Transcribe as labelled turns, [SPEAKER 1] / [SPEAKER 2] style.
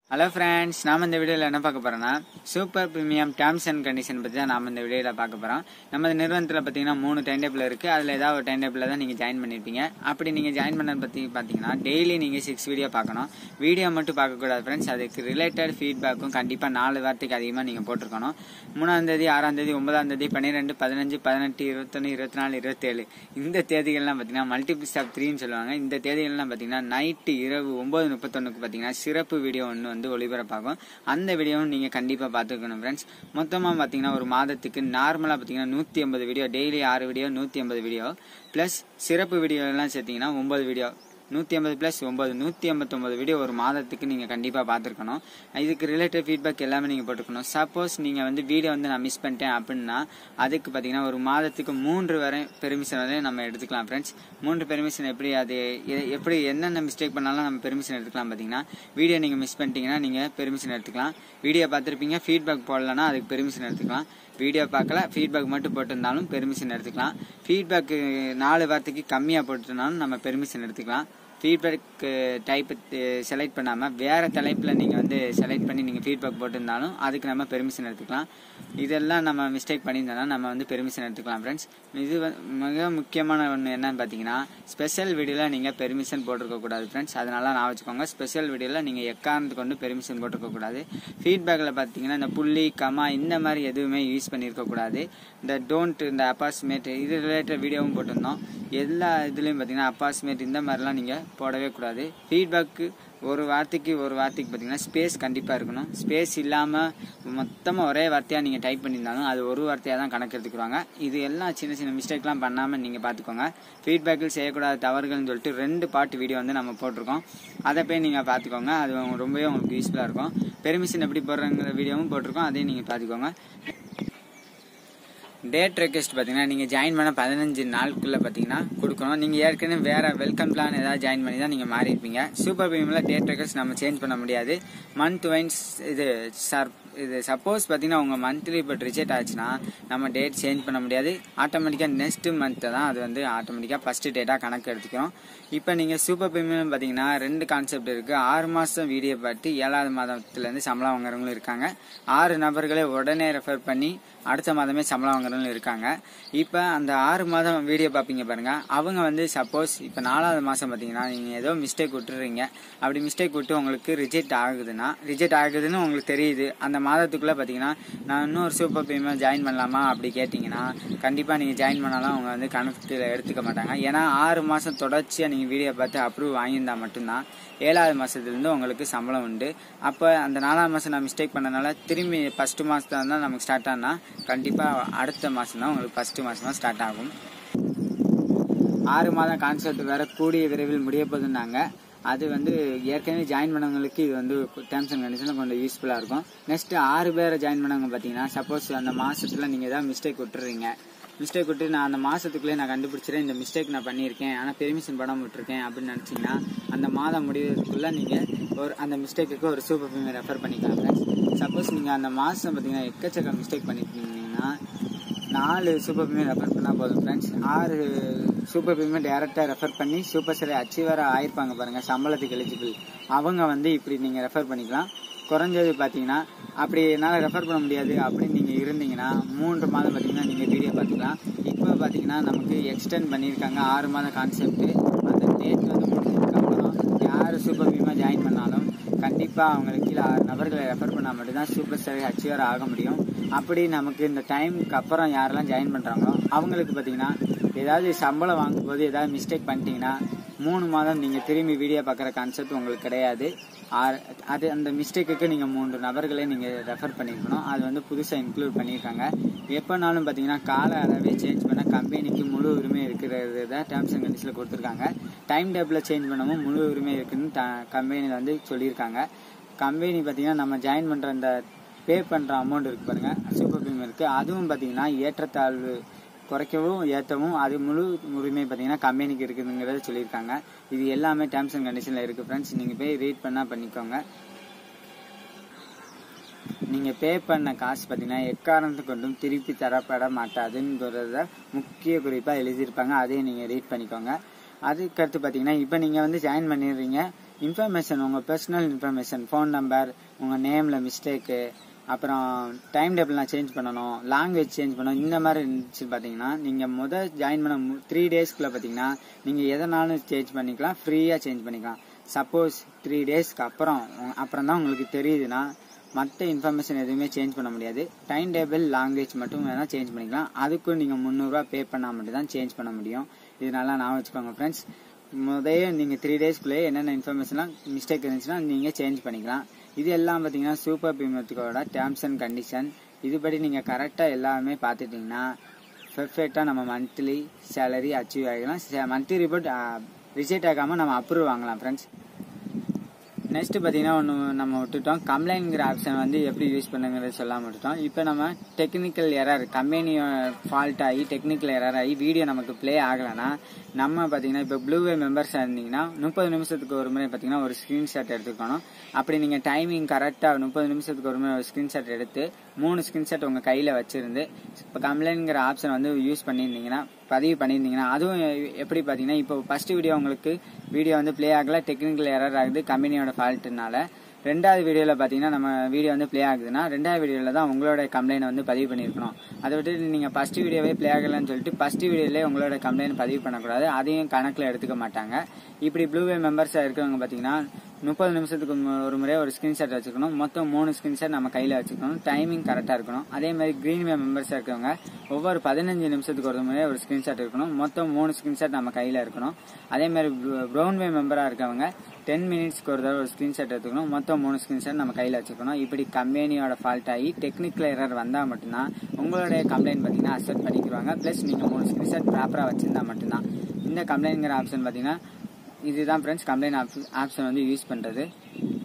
[SPEAKER 1] hello friends நாம இந்த வீடியோவில் என்ன பார்க்க போறோம்னா super premium terms and condition பற்றி தான் நாம இந்த வீடியோவில் பார்க்க போகிறோம் நம்ம நிறுவனத்தில் பார்த்தீங்கன்னா மூணு டைம் டேபிள் இருக்குது அதில் ஏதாவது ஒரு டைம் டேபிளில் தான் நீங்கள் ஜாயின் பண்ணியிருப்பீங்க அப்படி நீங்கள் ஜாயின் பண்ணது பற்றி பார்த்தீங்கன்னா டெய்லி நீங்கள் சிக்ஸ் வீடியோ பார்க்கணும் வீடியோ மட்டும் பார்க்கக்கூடாது ஃப்ரெண்ட்ஸ் அதுக்கு ரிலேட்டட் ஃபீட்பேக்கும் கண்டிப்பாக நாலு வாரத்துக்கு அதிகமாக நீங்கள் போட்டிருக்கணும் மூணாம் தேதி ஆறாம் தேதி ஒன்பதாம் தேதி பன்னிரெண்டு பதினஞ்சு பதினெட்டு இருபத்தொன்று இருபத்தி நாலு இருபத்தேழு இந்த தேதிகள்லாம் பார்த்தீங்கன்னா மல்டிபிள்ஸ் ஆஃப் த்ரீன்னு சொல்லுவாங்க இந்த தேதிகள்லாம் பார்த்தீங்கன்னா நைட்டு இரவு ஒம்பது முப்பத்தொன்னுக்கு பார்த்தீங்கன்னா சிறப்பு வீடியோ ஒன்று வந்து ஒளிபரப்பாகும் அந்த வீடியோவும் நீங்கள் கண்டிப்பாக பார்த்துக்கணும் ஃப்ரெண்ட்ஸ் மொத்தமாக பார்த்தீங்கன்னா ஒரு மாதத்துக்கு நார்மலாக பார்த்தீங்கன்னா நூற்றி ஐம்பது வீடியோ டெய்லி ஆறு வீடியோ நூற்றி ஐம்பது வீடியோ ப்ளஸ் சிறப்பு வீடியோ எல்லாம் சேர்த்திங்கன்னா ஒம்பது வீடியோ நூற்றி ஐம்பது ப்ளஸ் ஒம்பது நூற்றி ஐம்பத்தொம்பது வீடியோ ஒரு மாதத்துக்கு நீங்கள் கண்டிப்பாக பார்த்துருக்கணும் இதுக்கு ரிலேட்டட் ஃபீட்பேக் எல்லாமே நீங்கள் போட்டுக்கணும் சப்போஸ் நீங்கள் வந்து வீடியோ வந்து நான் மிஸ் பண்ணிட்டேன் அப்படின்னா அதுக்கு பார்த்தீங்கன்னா ஒரு மாதத்துக்கு மூன்று வரை பெர்மிஷன் வரை நம்ம எடுத்துக்கலாம் ஃப்ரெண்ட்ஸ் மூன்று பெர்மிஷன் எப்படி அது எ- எப்படி என்னென்ன மிஸ்டேக் பண்ணாலும் நம்ம பெர்மிஷன் எடுத்துக்கலாம் பார்த்தீங்கன்னா வீடியோ நீங்கள் மிஸ் பண்ணிட்டீங்கன்னா நீங்கள் பெர்மிஷன் எடுத்துக்கலாம் வீடியோ பார்த்துருப்பீங்க ஃபீட்பேக் போடலன்னா அதுக்கு பெர்மிஷன் எடுத்துக்கலாம் வீடியோ பார்க்கல ஃபீட்பேக் மட்டும் போட்டிருந்தாலும் பெர்மிஷன் எடுத்துக்கலாம் ஃபீட்பேக் நாலு வாரத்துக்கு கம்மியாக போட்டிருந்தாலும் நம்ம பெர்மிஷன் எடுத்துக்கலாம் ஃபீட்பேக் டைப் செலக்ட் பண்ணாமல் வேறு தலைப்பில் நீங்கள் வந்து செலக்ட் பண்ணி நீங்கள் ஃபீட்பேக் போட்டிருந்தாலும் அதுக்கு நம்ம பெர்மிஷன் எடுத்துக்கலாம் இதெல்லாம் நம்ம மிஸ்டேக் பண்ணியிருந்தோம்னா நம்ம வந்து பெர்மிஷன் எடுத்துக்கலாம் ஃப்ரெண்ட்ஸ் இது வந்து மிக முக்கியமான ஒன்று என்னன்னு பார்த்தீங்கன்னா ஸ்பெஷல் வீடியோவில் நீங்கள் பெர்மிஷன் போட்டிருக்கக்கூடாது ஃப்ரெண்ட்ஸ் அதனால நான் வச்சுக்கோங்க ஸ்பெஷல் வீடியோவில் நீங்கள் எக்காரணத்து கொண்டு பெர்மிஷன் போட்டிருக்கக்கூடாது ஃபீட்பேக்கில் பார்த்தீங்கன்னா இந்த புள்ளி கமா இந்த மாதிரி எதுவுமே யூஸ் பண்ணியிருக்கக்கூடாது இந்த டோன்ட் இந்த அப்பாஸ்மேட் இது ரிலேட்டட் வீடியோவும் போட்டிருந்தோம் எல்லா இதுலேயும் பார்த்தீங்கன்னா அப்பாஸ்மேட் இந்த மாதிரிலாம் நீங்கள் போடவே கூடாது ஃபீட்பேக்கு ஒரு வார்த்தைக்கு ஒரு வார்த்தைக்கு பார்த்தீங்கன்னா ஸ்பேஸ் கண்டிப்பாக இருக்கணும் ஸ்பேஸ் இல்லாமல் மொத்தமாக ஒரே வார்த்தையாக நீங்கள் டைப் பண்ணியிருந்தாலும் அது ஒரு வார்த்தையாக தான் கணக்கு எடுத்துக்குவாங்க இது எல்லாம் சின்ன சின்ன மிஸ்டேக்லாம் பண்ணாமல் நீங்கள் பார்த்துக்கோங்க ஃபீட்பேக்கில் செய்யக்கூடாத தவறுகள்னு சொல்லிட்டு ரெண்டு பார்ட் வீடியோ வந்து நம்ம போட்டிருக்கோம் அதை போய் நீங்கள் பார்த்துக்கோங்க அது உங்க- ரொம்பவே உங்களுக்கு யூஸ்ஃபுல்லாக இருக்கும் பெர்மிஷன் எப்படி போடுறங்கிற வீடியோவும் போட்டிருக்கோம் அதையும் நீங்கள் பார்த்துக்கோங்க டேட் ரெக்வெஸ்ட் பார்த்தீங்கன்னா நீங்கள் ஜாயின் பண்ண பதினஞ்சு நாளுக்குள்ளே பார்த்தீங்கன்னா கொடுக்கணும் நீங்கள் ஏற்கனவே வேறு வெல்கம் பிளான் ஏதாவது ஜாயின் பண்ணி தான் நீங்கள் மாறி இருப்பீங்க சூப்பர் ப்ரீமியமில் டேட் ரெக்வெஸ்ட் நம்ம சேஞ்ச் பண்ண முடியாது மந்த் வைன்ஸ் இது சார் இது சப்போஸ் பார்த்தீங்கன்னா உங்கள் மந்த்லி இப்போ ரிஜெக்ட் ஆச்சுன்னா நம்ம டேட் சேஞ்ச் பண்ண முடியாது ஆட்டோமேட்டிக்காக நெக்ஸ்ட் மந்த்தை தான் அது வந்து ஆட்டோமேட்டிக்காக ஃபஸ்ட்டு டேட்டாக கணக்கு எடுத்துக்கிறோம் இப்போ நீங்கள் சூப்பர் ப்ரீமியம் பார்த்தீங்கன்னா ரெண்டு கான்செப்ட் இருக்குது ஆறு மாதம் வீடியோ பார்த்து ஏழாவது மாதத்துலேருந்து சம்பளம் வாங்குறவங்களும் இருக்காங்க ஆறு நபர்களை உடனே ரெஃபர் பண்ணி அடுத்த மாதமே சம்பளம் வாங்குறவங்களும் இருக்காங்க இப்போ அந்த ஆறு மாதம் வீடியோ பார்ப்பீங்க பாருங்க அவங்க வந்து சப்போஸ் இப்போ நாலாவது மாதம் பார்த்தீங்கன்னா நீங்கள் ஏதோ மிஸ்டேக் விட்டுறீங்க அப்படி மிஸ்டேக் விட்டு உங்களுக்கு ரிஜெக்ட் ஆகுதுன்னா ரிஜெக்ட் ஆகுதுன்னு உங்களுக்கு தெரியுது அந்த மாதத்துக்குள்ளே பார்த்தீங்கன்னா நான் இன்னொரு சூப்பர் ப்ரீமியம் ஜாயின் பண்ணலாமா அப்படி கேட்டிங்கன்னா கண்டிப்பாக நீங்கள் ஜாயின் பண்ணாலும் அவங்க வந்து கணக்கில் எடுத்துக்க மாட்டாங்க ஏன்னா ஆறு மாதம் தொடர்ச்சியாக நீங்கள் வீடியோ பார்த்து அப்ரூவ் வாங்கியிருந்தா மட்டும்தான் ஏழாவது மாதத்துலேருந்து உங்களுக்கு சம்பளம் உண்டு அப்போ அந்த நாலாவது மாதம் நான் மிஸ்டேக் பண்ணனால திரும்பி ஃபஸ்ட்டு மாதத்துல தான் நமக்கு ஸ்டார்ட் ஆனால் கண்டிப்பாக அடுத்த மாதம் தான் உங்களுக்கு ஃபஸ்ட்டு மாதம் தான் ஸ்டார்ட் ஆகும் ஆறு மாதம் கான்செப்ட் வேற கூடிய விரைவில் முடிய போகுதுன்னாங்க அது வந்து ஏற்கனவே ஜாயின் பண்ணவங்களுக்கு இது வந்து டேர்ம்ஸ் அண்ட் கண்டிஷனில் கொஞ்சம் யூஸ்ஃபுல்லாக இருக்கும் நெக்ஸ்ட் ஆறு பேரை ஜாயின் பண்ணவங்க பார்த்தீங்கன்னா சப்போஸ் அந்த மாதத்தில் நீங்கள் ஏதாவது மிஸ்டேக் விட்டுறீங்க மிஸ்டேக் விட்டு நான் அந்த மாதத்துக்குள்ளே நான் கண்டுபிடிச்சிறேன் இந்த மிஸ்டேக் நான் பண்ணியிருக்கேன் ஆனால் பெர்மிஷன் படம் விட்டுருக்கேன் அப்படின்னு நினச்சிங்கன்னா அந்த மாதம் முடிவதற்குள்ளே நீங்கள் ஒரு அந்த மிஸ்டேக்குக்கு ஒரு சூப்பர் ஃபீமே ரெஃபர் பண்ணிக்கலாம் சப்போஸ் நீங்கள் அந்த மாதம் பார்த்தீங்கன்னா எக்கச்சக்க மிஸ்டேக் பண்ணியிருக்கீங்கன்னா நாலு சூப்பர் பீமெண்ட் ரெஃபர் பண்ணால் போதும் ஃப்ரெண்ட்ஸ் ஆறு சூப்பர் பீமெண்ட் டேரெக்டாக ரெஃபர் பண்ணி சூப்பர் சரி அச்சீவராக ஆயிருப்பாங்க பாருங்கள் சம்பளத்துக்கு எலிஜிபிள் அவங்க வந்து இப்படி நீங்கள் ரெஃபர் பண்ணிக்கலாம் குறைஞ்சது பார்த்தீங்கன்னா அப்படி என்னால் ரெஃபர் பண்ண முடியாது அப்படின்னு நீங்கள் இருந்தீங்கன்னா மூன்று மாதம் பார்த்தீங்கன்னா நீங்கள் வீடியோ பார்த்துக்கலாம் இப்போ பார்த்தீங்கன்னா நமக்கு எக்ஸ்டெண்ட் பண்ணியிருக்காங்க ஆறு மாதம் கான்செப்ட் அந்த டேட் வந்து முடிஞ்சதுக்கப்புறம் யார் சூப்பர் பீமாக ஜாயின் பண்ணாலும் கண்டிப்பாக அவங்களுக்கு கீழே ஆறு நபர்களை ரெஃபர் பண்ணால் மட்டும்தான் சூப்பர் ஸ்டார் அச்சீவர் ஆக முடியும் அப்படி நமக்கு இந்த டைமுக்கு அப்புறம் யாரெல்லாம் ஜாயின் பண்ணுறாங்களோ அவங்களுக்கு பார்த்தீங்கன்னா ஏதாவது சம்பளம் வாங்கும்போது ஏதாவது மிஸ்டேக் பண்ணிட்டீங்கன்னா மூணு மாதம் நீங்கள் திரும்பி வீடியோ பார்க்குற கான்செப்ட் உங்களுக்கு கிடையாது ஆறு- அது அந்த மிஸ்டேக்குக்கு நீங்கள் மூன்று நபர்களை நீங்கள் ரெஃபர் பண்ணியிருக்கணும் அது வந்து புதுசாக இன்க்ளூட் பண்ணியிருக்காங்க எப்போனாலும் பார்த்தீங்கன்னா கால அளவே சேஞ்ச் பண்ண கம்பெனிக்கு முழு உரிமை இருக்கிறது தான் டேர்ம்ஸ் அண்ட் கண்டிஷனில் கொடுத்துருக்காங்க டைம் டேபிளில் சேஞ்ச் பண்ணவும் முழு உரிமை இருக்குன்னு கம்பெனியில் வந்து சொல்லியிருக்காங்க கம்பெனி பார்த்தீங்கன்னா நம்ம ஜாயின் பண்ணுற அந்த பே பண்ணுற அமௌண்ட் இருக்கு பாருங்க சூப்பர் ப்ரீமியம் இருக்குது அதுவும் பார்த்தீங்கன்னா ஏற்றத்தாழ்வு குறைக்கவும் ஏற்றவும் அது முழு உரிமை பார்த்தீங்கன்னா கம்பெனிக்கு இருக்குதுங்கிறத சொல்லியிருக்காங்க இது எல்லாமே டேர்ம்ஸ் அண்ட் கண்டிஷனில் இருக்குது ஃப்ரெண்ட்ஸ் நீங்கள் போய் ரீட் பண்ணால் பண்ணிக்கோங்க நீங்கள் பே பண்ண காசு பார்த்தீங்கன்னா எக்காரணத்தை கொண்டும் திருப்பி தரப்பட மாட்டாதுங்கிறத முக்கிய குறிப்பாக எழுதியிருப்பாங்க அதையும் நீங்கள் ரீட் பண்ணிக்கோங்க அதுக்கடுத்து பார்த்தீங்கன்னா இப்போ நீங்கள் வந்து ஜாயின் பண்ணிடுறீங்க இன்ஃபர்மேஷன் உங்கள் பர்சனல் இன்ஃபர்மேஷன் ஃபோன் நம்பர் உங்கள் நேமில் மிஸ்டேக்கு அப்புறம் டைம் டேபிள்லாம் சேஞ்ச் பண்ணணும் லாங்குவேஜ் சேஞ்ச் பண்ணணும் இந்த மாதிரி இருந்துச்சு பார்த்தீங்கன்னா நீங்கள் முதல் ஜாயின் பண்ண த்ரீ டேஸ்க்குள்ளே பார்த்தீங்கன்னா நீங்கள் எதனாலும் சேஞ்ச் பண்ணிக்கலாம் ஃப்ரீயாக சேஞ்ச் பண்ணிக்கலாம் சப்போஸ் த்ரீ டேஸ்க்கு அப்புறம் அப்புறம் தான் உங்களுக்கு தெரியுதுன்னா மற்ற இன்ஃபர்மேஷன் எதுவுமே சேஞ்ச் பண்ண முடியாது டைம் டேபிள் லாங்குவேஜ் மட்டும் வேணால் சேஞ்ச் பண்ணிக்கலாம் அதுக்கும் நீங்கள் முந்நூறுரூவா பே பண்ணால் மட்டும் தான் சேஞ்ச் பண்ண முடியும் இது நல்லா நான் வச்சுக்கோங்க ஃப்ரெண்ட்ஸ் முதல்ல நீங்கள் த்ரீ டேஸ்க்குள்ளேயே என்னென்ன இன்ஃபர்மேஷன்லாம் மிஸ்டேக் இருந்துச்சுன்னா நீங்கள் சேஞ்ச் பண்ணிக்கலாம் இது எல்லாம் பார்த்தீங்கன்னா சூப்பர் பிரீமியத்துக்கோட டேர்ம்ஸ் அண்ட் கண்டிஷன் இதுபடி நீங்கள் கரெக்டாக எல்லாமே பார்த்துட்டிங்கன்னா பெர்ஃபெக்டாக நம்ம மந்த்லி சேலரி அச்சீவ் ஆகிக்கலாம் மந்த்லி ரிப்போர்ட் ரிஜெக்ட் ஆகாமல் நம்ம அப்ரூவ் வாங்கலாம் ஃப்ரெண்ட்ஸ் நெக்ஸ்ட் பார்த்தீங்கன்னா ஒன்று நம்ம விட்டுட்டோம் கம்ப்ளைண்ட்ங்கிற ஆப்ஷன் வந்து எப்படி யூஸ் பண்ணுங்கிறத சொல்லாம விட்டுட்டோம் இப்போ நம்ம டெக்னிக்கல் எரர் கம்பெனி ஃபால்ட் ஆகி டெக்னிக்கல் எரர் ஆகி வீடியோ நமக்கு ப்ளே ஆகலைன்னா நம்ம பார்த்தீங்கன்னா இப்போ ப்ளூவே மெம்பர்ஸாக இருந்தீங்கன்னா முப்பது நிமிஷத்துக்கு ஒரு முறை பார்த்தீங்கன்னா ஒரு ஸ்க்ரீன்ஷாட் எடுத்துக்கணும் அப்படி நீங்கள் டைமிங் கரெக்டாக முப்பது நிமிஷத்துக்கு ஒரு முறை ஒரு ஸ்க்ரீன்ஷாட் எடுத்து மூணு ஸ்க்ரீன்ஷாட் உங்கள் கையில் வச்சிருந்து இப்போ கம்ப்ளைண்ட்ங்கிற ஆப்ஷன் வந்து யூஸ் பண்ணியிருந்தீங்கன்னா பதிவு பண்ணியிருந்தீங்கன்னா அதுவும் எப்படி பார்த்தீங்கன்னா இப்போ ஃபர்ஸ்ட் வீடியோ உங்களுக்கு வீடியோ வந்து ப்ளே ஆகல டெக்னிக்கல் எரர் ஆகுது கம்பெனியோட ஃபால்ட்டுனால ரெண்டாவது வீடியோவில் பார்த்தீங்கன்னா நம்ம வீடியோ வந்து ப்ளே ஆகுதுன்னா ரெண்டாவது வீடியோவில் தான் உங்களோட கம்ப்ளைண்ட் வந்து பதிவு பண்ணியிருக்கணும் அதை விட்டு நீங்கள் ஃபர்ஸ்ட் வீடியோவே ப்ளே ஆகலைன்னு சொல்லிட்டு ஃபர்ஸ்ட் வீடியோலேயே உங்களோட கம்ப்ளைண்ட் பதிவு பண்ணக்கூடாது அதையும் கணக்கில் எடுத்துக்க மாட்டாங்க இப்படி ப்ளூவே மெம்பர்ஸாக இருக்கிறவங்க பார்த்தீங்கன்னா முப்பது நிமிஷத்துக்கு ஒரு முறை ஒரு ஸ்க்ரீன்ஷாட் வச்சுக்கணும் மொத்தம் மூணு ஸ்க்ரீன்ஷாட் நம்ம கையில் வச்சுக்கணும் டைமிங் கரெக்டாக இருக்கணும் அதே மாதிரி க்ரீன் வே மெம்பர்ஸாக இருக்கவங்க ஒவ்வொரு பதினஞ்சு நிமிஷத்துக்கு ஒரு முறை ஒரு ஸ்க்ரீன்ஷாட் இருக்கணும் மொத்தம் மூணு ஸ்க்ரீன்ஷாட் நம்ம கையில் இருக்கணும் அதே மாதிரி ப்ரௌன் வே மெம்பராக இருக்கவங்க டென் மினிட்ஸ்க்கு ஒரு தடவை ஒரு ஸ்க்ரீன்ஷாட் எடுத்துக்கணும் மொத்தம் மூணு ஸ்க்ரீன்ஷாட் நம்ம கையில் வச்சுக்கணும் இப்படி கம்பெனியோட ஃபால்ட் ஆகி டெக்னிக்கல் எரர் வந்தால் மட்டும்தான் உங்களுடைய கம்ப்ளைண்ட் பார்த்தீங்கன்னா அக்செப்ட் பண்ணிக்கிறாங்க ப்ளஸ் நீங்கள் மூணு ஸ்க்ரீன்ஷாட் ப்ராப்பராக வச்சிருந்தா மட்டும்தான் இந்த கம்ப்ளைண்ட்ங்கிற ஆப்ஷன் பார்த்தீங்கன்னா இதுதான் ஃப்ரெண்ட்ஸ் கம்ப்ளைண்ட் ஆப்ஷன் வந்து யூஸ் பண்ணுறது